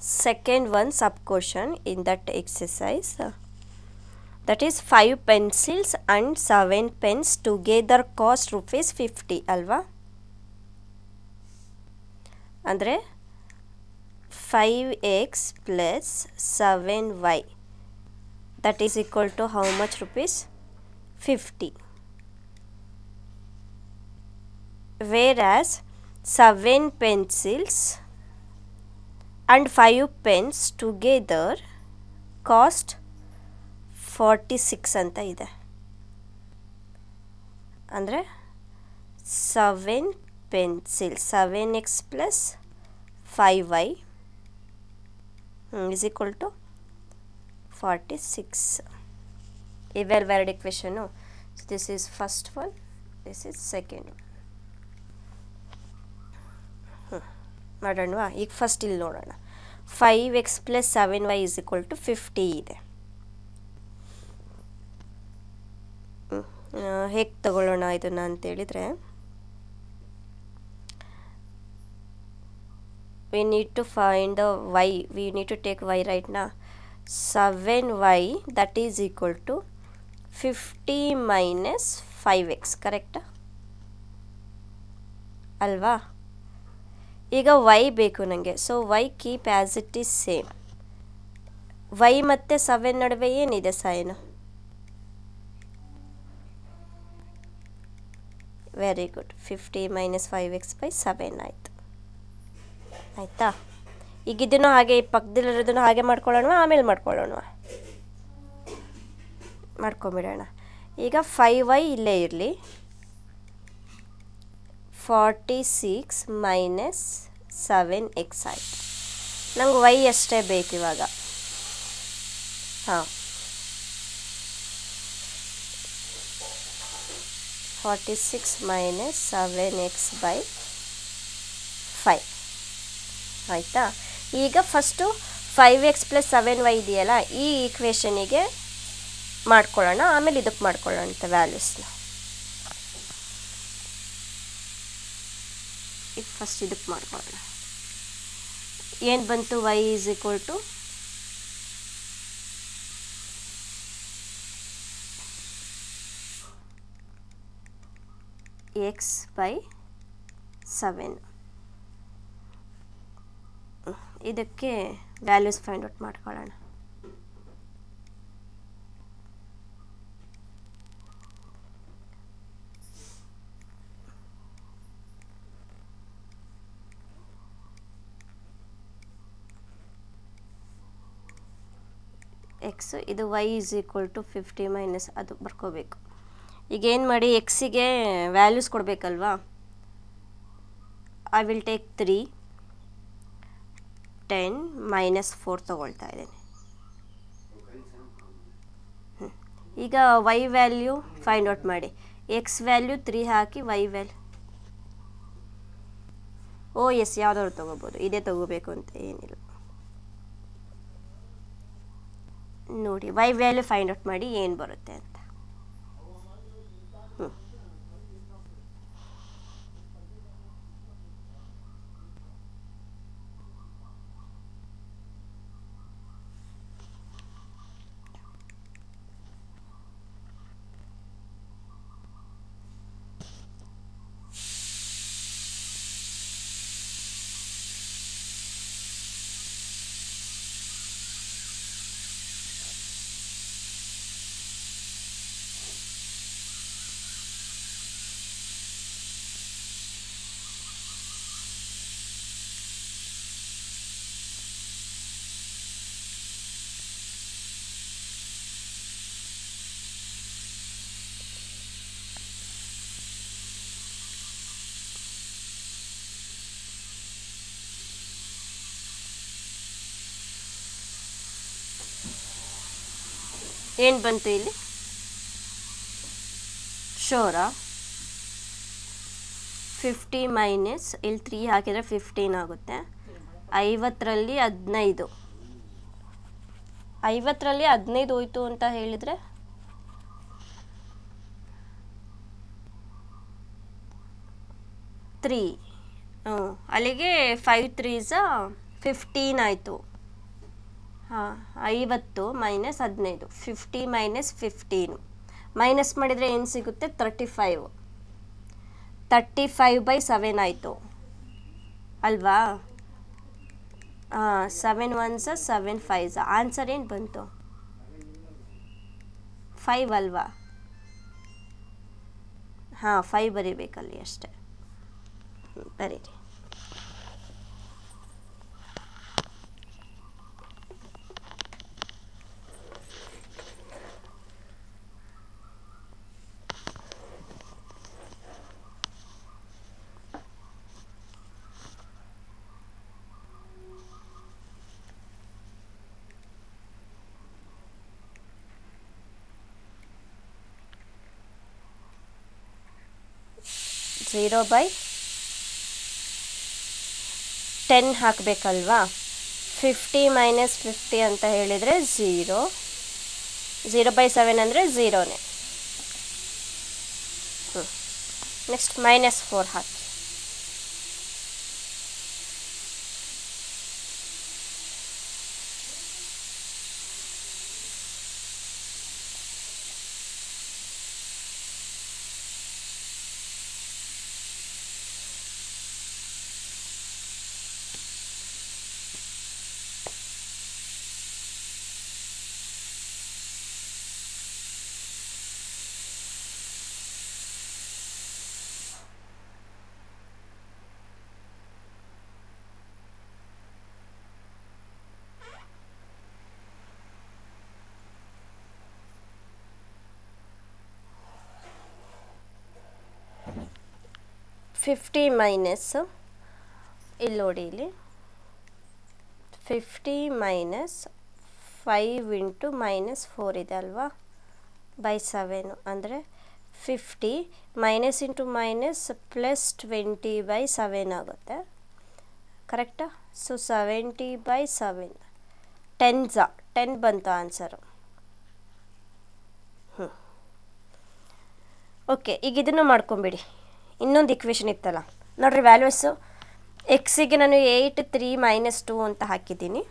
second one sub question in that exercise uh, that is 5 pencils and 7 pens together cost rupees 50 ಅಲ್ವಾ ಅಂದರೆ five x plus seven y that is equal to how much rupees fifty whereas 7 pencils and 5 pens together cost 46 ಅಂತ ಇದೆ ಅಂದರೆ seven pencil seven x plus five y is equal to forty six ಇವೆರಡು equation this is first one this is second one ಮಾಡೋಣವಾ ಈಗ first ಇಲ್ಲಿ ನೋಡೋಣ five x plus seven y is equal to fifty ಇದೆ ಹೇಗೆ ತಗೊಳ್ಳೋಣ ಇದನ್ನು ಅಂತೇಳಿದರೆ we need to find the y we need to take y right ನಾ seven y that is equal to fifty minus five x ಕರೆಕ್ಟಾ ಅಲ್ವಾ ಈಗ y ಬೇಕು ನನಗೆ so y keep as it is same y ಮತ್ತು seven ನಡುವೆ ಏನಿದೆ sign very good fifty minus five x by seven ಆಯಿತು ಆಯಿತಾ ಈಗ ಇದನ್ನು ಹಾಗೆ ಈ ಪಕ್ಕದಲ್ಲಿರೋದನ್ನು ಹಾಗೆ ಮಾಡ್ಕೊಳ್ಳೋಣ ಆಮೇಲೆ ಮಾಡ್ಕೊಳ್ಳೋಣ ಮಾಡ್ಕೊಂಬಿಡೋಣ ಈಗ ಫೈವ್ ವೈ ಇಲ್ಲೇ ಇರಲಿ forty six minus seven x ಆಯಿತು ನಂಗೆ ವೈ ಅಷ್ಟೇ ಬೇಕು ಇವಾಗ ಹಾಂ forty six minus seven x by five ಆಯಿತಾ ಈಗ first five x plus seven y ಇದೆಯಲ್ಲ ಈ ಈಕ್ವೇಷನಿಗೆ ಮಾಡ್ಕೊಳ್ಳೋಣ ಆಮೇಲೆ ಇದಕ್ಕೆ ಮಾಡ್ಕೊಳ್ಳೋಣ ಅಂತ ವ್ಯಾಲ್ಯೂಸ್ನ ಈಗ ಫಸ್ಟ್ ಇದಕ್ಕೆ ಮಾಡ್ಕೊಳ್ಳೋಣ ಏನು ಬಂತು y is equal to x by seven ಇದಕ್ಕೆ ವ್ಯಾಲ್ಯೂಸ್ ಫೈಂಡ್ ಔಟ್ ಮಾಡ್ಕೊಳ್ಳೋಣ ಎಕ್ಸ್ ಇದು y is equal to fifty minus ಅದು ಬರ್ಕೋಬೇಕು ಈಗ ಏನು ಮಾಡಿ ಎಕ್ಸಿಗೆ ವ್ಯಾಲ್ಯೂಸ್ ಕೊಡಬೇಕಲ್ವಾ I will take three ten minus four ತೊಗೊಳ್ತಾ ಇದ್ದೇನೆ ಈಗ ವೈ ವ್ಯಾಲ್ಯೂ ಫೈಂಡ್ ಔಟ್ ಮಾಡಿ ಎಕ್ಸ್ ವ್ಯಾಲ್ಯೂ ತ್ರೀ ಹಾಕಿ ವೈ ವ್ಯಾಲ್ಯೂ ಓ ಎಸ್ ಯಾವುದಾದ್ರು ತೊಗೋಬೋದು ಇದೇ ತೊಗೋಬೇಕು ಅಂತ ಏನಿಲ್ಲ ನೋಡಿ ವೈ ವ್ಯಾಲ್ಯೂ ಫೈಂಡ್ ಔಟ್ ಮಾಡಿ ಏನು ಬರುತ್ತೆ ಅಂತ ಹ್ಞೂ ಏನು ಬಂತು ಇಲ್ಲಿ ಶೋರಾ ಫಿಫ್ಟಿ ಮೈನಸ್ ಇಲ್ಲಿ ತ್ರೀ ಹಾಕಿದರೆ ಫಿಫ್ಟೀನ್ ಆಗುತ್ತೆ ಐವತ್ತರಲ್ಲಿ ಹದಿನೈದು ಐವತ್ತರಲ್ಲಿ ಹದಿನೈದು ಹೋಯ್ತು ಅಂತ ಹೇಳಿದರೆ ತ್ರೀ ಹ್ಞೂ ಅಲ್ಲಿಗೆ ಫೈವ್ ತ್ರೀಸ ಫಿಫ್ಟೀನ್ ಆಯಿತು ಹಾಂ ಐವತ್ತು ಮೈನಸ್ ಹದಿನೈದು ಫಿಫ್ಟಿ ಮೈನಸ್ ಫಿಫ್ಟೀನು ಮೈನಸ್ ಮಾಡಿದರೆ ಏನು ಸಿಗುತ್ತೆ thirty five thirty five by seven ಆಯಿತು ಅಲ್ವಾ ಹಾಂ seven ones seven fives answer ಏನು ಬಂತು ಫೈವ್ ಅಲ್ವಾ ಹಾಂ ಫೈವ್ ಬರೀಬೇಕಲ್ಲಿ ಅಷ್ಟೆ ಹ್ಮ್, ಬರೀರಿ ಝೀರೋ ಬೈ ಟೆನ್ ಹಾಕಬೇಕಲ್ವಾ ಫಿಫ್ಟಿ ಮೈನಸ್ ಫಿಫ್ಟಿ ಅಂತ ಹೇಳಿದರೆ ಝೀರೋ ಝೀರೋ ಬೈ ಸೆವೆನ್ ಅಂದರೆ ಝೀರೋನೇ ಹ್ಞೂ ನೆಕ್ಸ್ಟ್ ಮೈನಸ್ ಫೋರ್ ಹಾಕಿ ಫಿಫ್ಟಿ ಮೈನಸ್ ಇಲ್ಲಿ ನೋಡಿ ಇಲ್ಲಿ fifty minus five into minus four ಇದೆ ಅಲ್ವಾ ಬೈ ಸೆವೆನು ಅಂದರೆ fifty minus into minus plus twenty by seven ಆಗುತ್ತೆ ಕರೆಕ್ಟಾ so seventy by seven ten ಝಾ ಟೆನ್ ಬಂತು ಆನ್ಸರು ಹ್ಞೂ ಓಕೆ ಈಗ ಇದನ್ನು ಮಾಡ್ಕೊಂಬಿಡಿ ಇನ್ನೊಂದು ಇಕ್ವೇಷನ್ ಇತ್ತಲ್ಲ ನೋಡ್ರಿ ವ್ಯಾಲ್ಯೂಸು ಎಕ್ಸಿಗೆ ನಾನು ಏಯ್ಟ್ ತ್ರೀ ಮೈನಸ್ ಟು ಅಂತ ಹಾಕಿದ್ದೀನಿ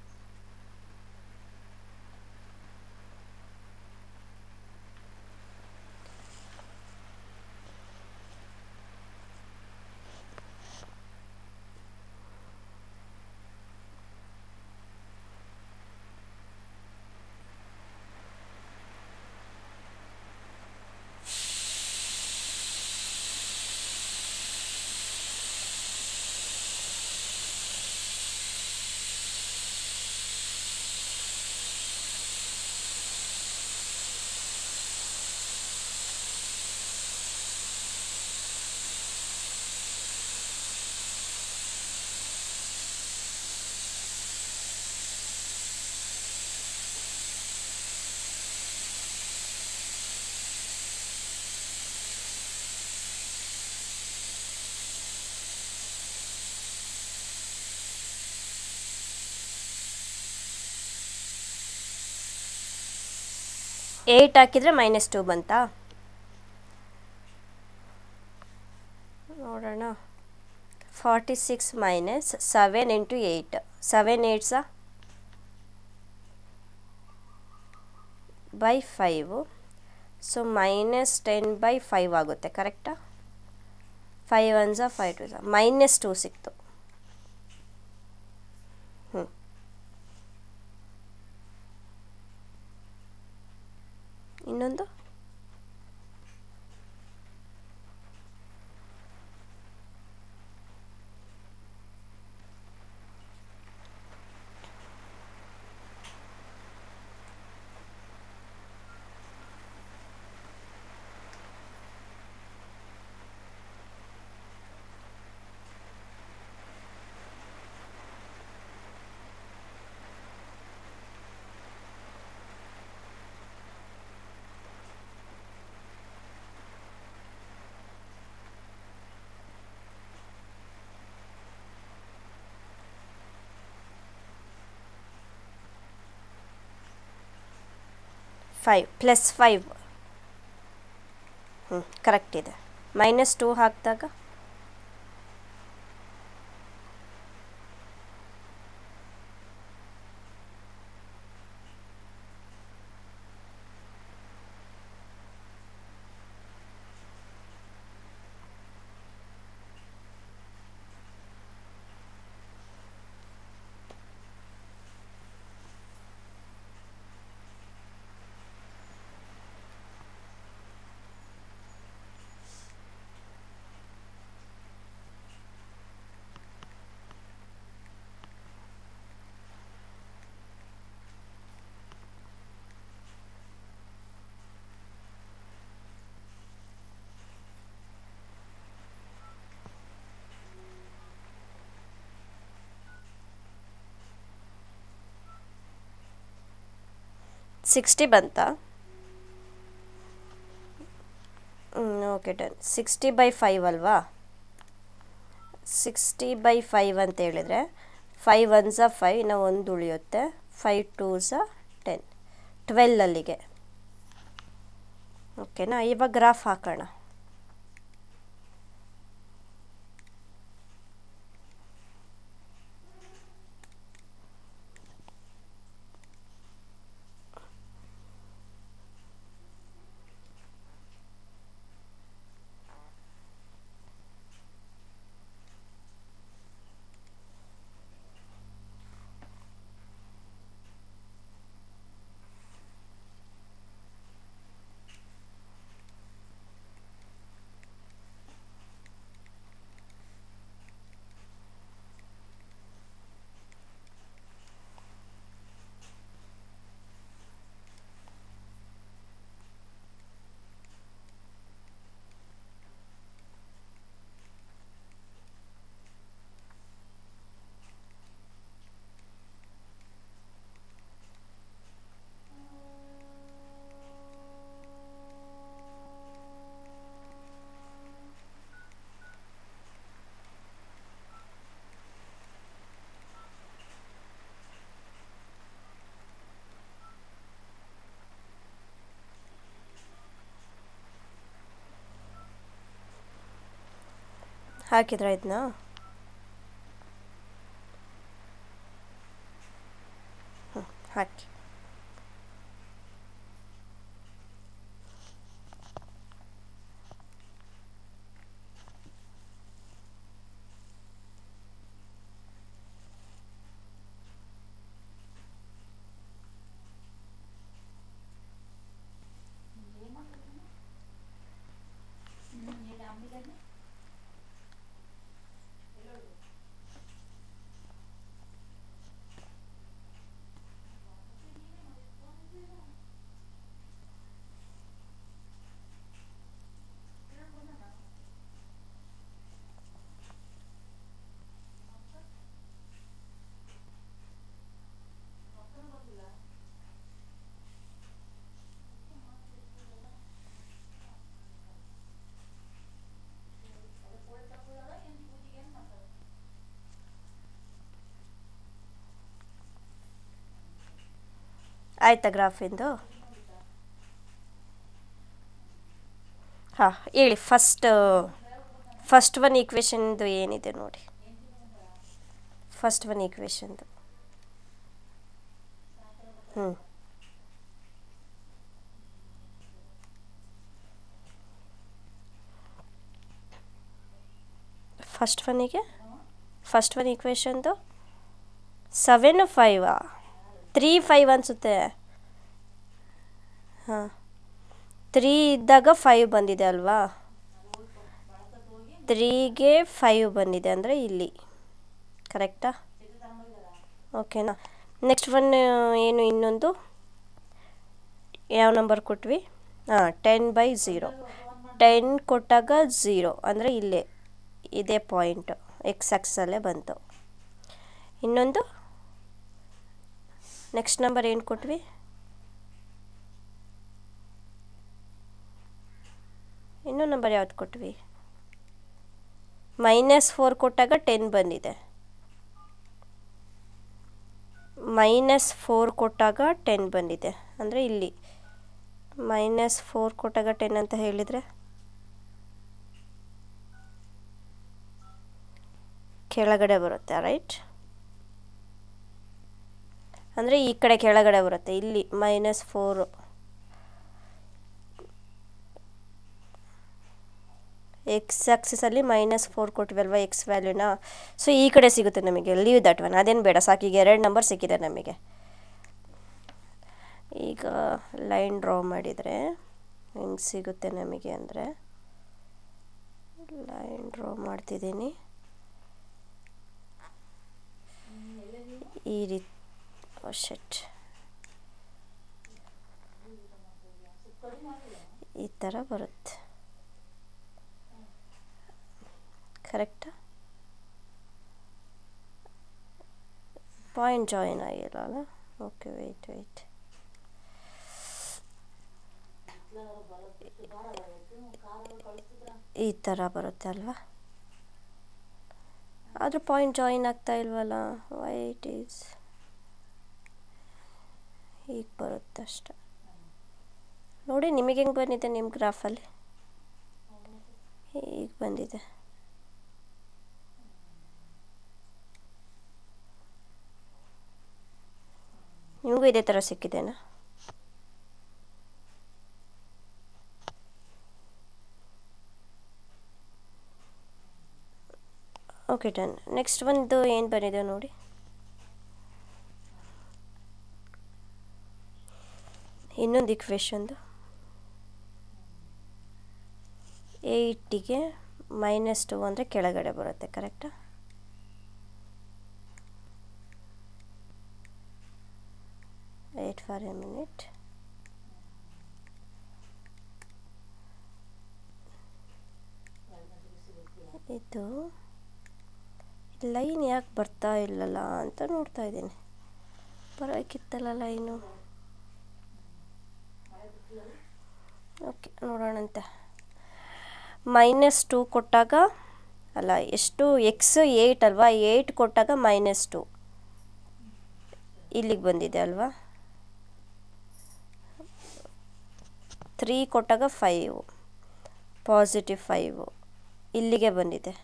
ಏಯ್ಟ್ ಹಾಕಿದರೆ ಮೈನಸ್ ಟು ಬಂತಾ ನೋಡೋಣ forty six minus seven into eight seven ಏಯ್ಟ್ಸಾ by five so minus ten by five ಆಗುತ್ತೆ ಕರೆಕ್ಟಾ ಫೈವ್ ಒನ್ ಝಾ ಫೈವ್ ಟು ಝಾ ಮೈನಸ್ ಟೂ ಸಿಕ್ತು ಹ್ಞೂ ಇನ್ನೊಂದು ಫೈವ್ ಪ್ಲಸ್ ಫೈವ್ ಹ್ಞೂ ಕರೆಕ್ಟ್ ಇದೆ ಮೈನಸ್ ಟೂ ಹಾಕಿದಾಗ ಸಿಕ್ಸ್ಟಿ ಬಂತಾ okay done sixty by five ಅಲ್ವಾ ಸಿಕ್ಸ್ಟಿ ಬೈ ಫೈವ್ ಅಂತ ಹೇಳಿದರೆ ಫೈವ್ ಒನ್ ಝ ಫೈವ್ ಇನ್ನು ಒಂದು ಉಳಿಯುತ್ತೆ ಫೈವ್ ಟೂ ಝ ಟೆನ್ ಟ್ವೆಲ್ ಅಲ್ಲಿಗೆ ಓಕೆನಾ ಇವಾಗ ಗ್ರಾಫ್ ಹಾಕೋಣ ಹಾಕಿದ್ರ ಇದನ್ನ ಹ್ಞೂ ಹಾಕಿ ಆಯ್ತಾ ಗ್ರಾಫಿಂದು ಹಾಂ ಹೇಳಿ ಫಸ್ಟ್ ಫಸ್ಟ್ ಒನ್ ಈಕ್ವೇಷನ್ದು ಏನಿದೆ ನೋಡಿ ಫಸ್ಟ್ ಒನ್ ಈಕ್ವೇಷನ್ದು ಹ್ಞೂ ಫಸ್ಟ್ ಒನ್ನಿಗೆ ಫಸ್ಟ್ ಒನ್ ಈಕ್ವೇಷನ್ದು ಸೆವೆನ್ ಫೈವಾ ತ್ರೀ ಫೈವ್ ಅನಿಸುತ್ತೆ ಹಾಂ ತ್ರೀ ಇದ್ದಾಗ ಫೈವ್ ಬಂದಿದೆ ಅಲ್ವಾ ತ್ರೀಗೆ ಫೈವ್ ಬಂದಿದೆ ಅಂದರೆ ಇಲ್ಲಿ ಕರೆಕ್ಟಾ ಓಕೆನಾ ನೆಕ್ಸ್ಟ್ ಒನ್ ಏನು ಇನ್ನೊಂದು ಯಾವ ನಂಬರ್ ಕೊಟ್ವಿ ಹಾಂ ಟೆನ್ ಬೈ ಝೀರೋ ಟೆನ್ ಕೊಟ್ಟಾಗ ಝೀರೋ ಅಂದರೆ ಇಲ್ಲೇ ಇದೇ ಪಾಯಿಂಟ್ ಎಕ್ಸ್ ಆಕ್ಸಲ್ಲೇ ಬಂತು ಇನ್ನೊಂದು ನೆಕ್ಸ್ಟ್ ನಂಬರ್ ಏನು ಕೊಟ್ವಿ ಇನ್ನೂ ನಂಬರ್ ಯಾವ್ದು ಕೊಟ್ವಿ ಮೈನಸ್ ಫೋರ್ ಕೊಟ್ಟಾಗ ಟೆನ್ ಬಂದಿದೆ ಮೈನಸ್ ಫೋರ್ ಕೊಟ್ಟಾಗ ಟೆನ್ ಬಂದಿದೆ ಅಂದರೆ ಇಲ್ಲಿ ಮೈನಸ್ ಫೋರ್ ಕೊಟ್ಟಾಗ ಟೆನ್ ಅಂತ ಹೇಳಿದರೆ ಕೆಳಗಡೆ ಬರುತ್ತೆ ರೈಟ್ ಅಂದರೆ ಈ ಕಡೆ ಕೆಳಗಡೆ ಬರುತ್ತೆ ಇಲ್ಲಿ ಮೈನಸ್ ಫೋರು ಎಕ್ಸ್ ಆಕ್ಸಿಸಲ್ಲಿ ಮೈನಸ್ ಫೋರ್ ಕೊಟ್ವಲ್ವ ಎಕ್ಸ್ ವ್ಯಾಲ್ಯೂನ ಸೊ ಈ ಕಡೆ ಸಿಗುತ್ತೆ ನಮಗೆ ಲೀವ್ ದಟ್ ಒನ್ ಅದೇನು ಬೇಡ ಸಾಕು ಈಗ ಎರಡು ನಂಬರ್ ಸಿಕ್ಕಿದೆ ನಮಗೆ ಈಗ ಲೈನ್ ಡ್ರಾ ಮಾಡಿದರೆ ಹೆಂಗೆ ಸಿಗುತ್ತೆ ನಮಗೆ ಅಂದರೆ ಲೈನ್ ಡ್ರಾ ಮಾಡ್ತಿದ್ದೀನಿ ಈ ರೀತಿ ಶೆಟ್ ಈ ಥರ ಬರುತ್ತೆ ಕರೆಕ್ಟಾ ಪಾಯಿಂಟ್ ಜಾಯಿನ್ ಆಗಿಲ್ಲ ಅಲ್ಲ ಓಕೆ ವೆಯ್ಟ್ ವೆಯ್ಟ್ ಈ ಥರ ಬರುತ್ತೆ ಅಲ್ವಾ ಆದರೂ ಪಾಯಿಂಟ್ ಜಾಯಿನ್ ಆಗ್ತಾ ಇಲ್ವಲ್ಲ ವೈ ಇಟ್ ಈಸ್ ಈಗ ಬರುತ್ತೆ ಅಷ್ಟೆ ನೋಡಿ ನಿಮಗೆ ಹೆಂಗೆ ಬಂದಿದೆ ನಿಮ್ಮ ಗ್ರಾಫಲ್ಲಿ ಈಗ ಬಂದಿದೆ ನಿಮಗೂ ಇದೇ ಥರ ಸಿಕ್ಕಿದೆನಾ ಓಕೆ ಡನ್ ನೆಕ್ಸ್ಟ್ ಒಂದು ಏನು ಬಂದಿದೆ ನೋಡಿ ಇನ್ನೊಂದು ಇಕ್ವೇಶನ್ದು ಏಯ್ಟಿಗೆ ಮೈನಸ್ ಟು ಅಂದರೆ ಕೆಳಗಡೆ ಬರುತ್ತೆ ಕರೆಕ್ಟಾ ವೇಟ್ ಫಾರ್ ಎ ಮಿನಿಟ್ ಇದು ಲೈನ್ ಯಾಕೆ ಬರ್ತಾ ಇಲ್ಲಲ್ಲ ಅಂತ ನೋಡ್ತಾ ಇದ್ದೀನಿ ಬರೋಕ್ಕಿತ್ತಲ್ಲ ಲೈನು ಓಕೆ ನೋಡೋಣಂತೆ ಮೈನಸ್ ಟು ಕೊಟ್ಟಾಗ ಅಲ್ಲ ಎಷ್ಟು ಎಕ್ಸ್ ಏಯ್ಟ್ ಅಲ್ವಾ ಏಯ್ಟ್ ಕೊಟ್ಟಾಗ ಮೈನಸ್ ಟು ಇಲ್ಲಿಗೆ ಬಂದಿದೆ ಅಲ್ವಾ ತ್ರೀ ಕೊಟ್ಟಾಗ ಫೈವ್ ಪಾಸಿಟಿವ್ ಫೈವು ಇಲ್ಲಿಗೆ ಬಂದಿದೆ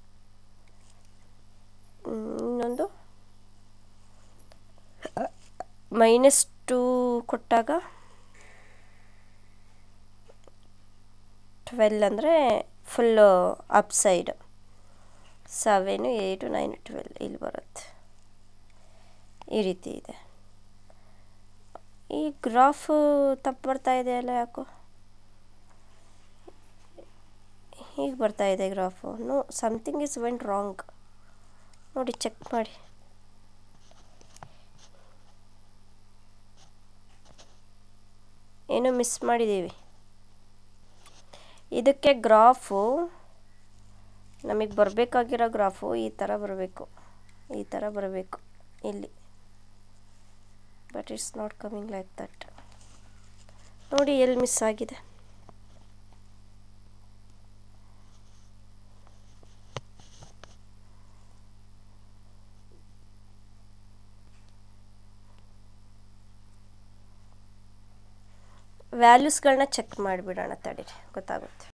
ಇನ್ನೊಂದು ಮೈನಸ್ ಟೂ ಕೊಟ್ಟಾಗ ಟ್ವೆಲ್ ಅಂದರೆ full upside seven eight nine twelve ಇಲ್ಲಿ ಬರುತ್ತೆ ಈ ರೀತಿ ಇದೆ ಈ ಗ್ರಾಫು ತಪ್ಪು ಬರ್ತಾ ಇದೆ ಅಲ್ಲ ಯಾಕೋ ಹೀಗೆ ಬರ್ತಾ ಇದೆ graph no something is went wrong ನೋಡಿ ಚೆಕ್ ಮಾಡಿ ಏನೋ ಮಿಸ್ ಮಾಡಿದ್ದೀವಿ ಇದಕ್ಕೆ ಗ್ರಾಫು ನಮಗೆ ಬರಬೇಕಾಗಿರೋ ಗ್ರಾಫು ಈ ಥರ ಬರಬೇಕು ಈ ಥರ ಬರಬೇಕು ಇಲ್ಲಿ but it's not coming like that ನೋಡಿ ಎಲ್ಲಿ ಮಿಸ್ ಆಗಿದೆ ವ್ಯಾಲ್ಯೂಸ್ಗಳನ್ನ ಚೆಕ್ ಮಾಡಿಬಿಡೋಣ ತಡೀರಿ ಗೊತ್ತಾಗುತ್ತೆ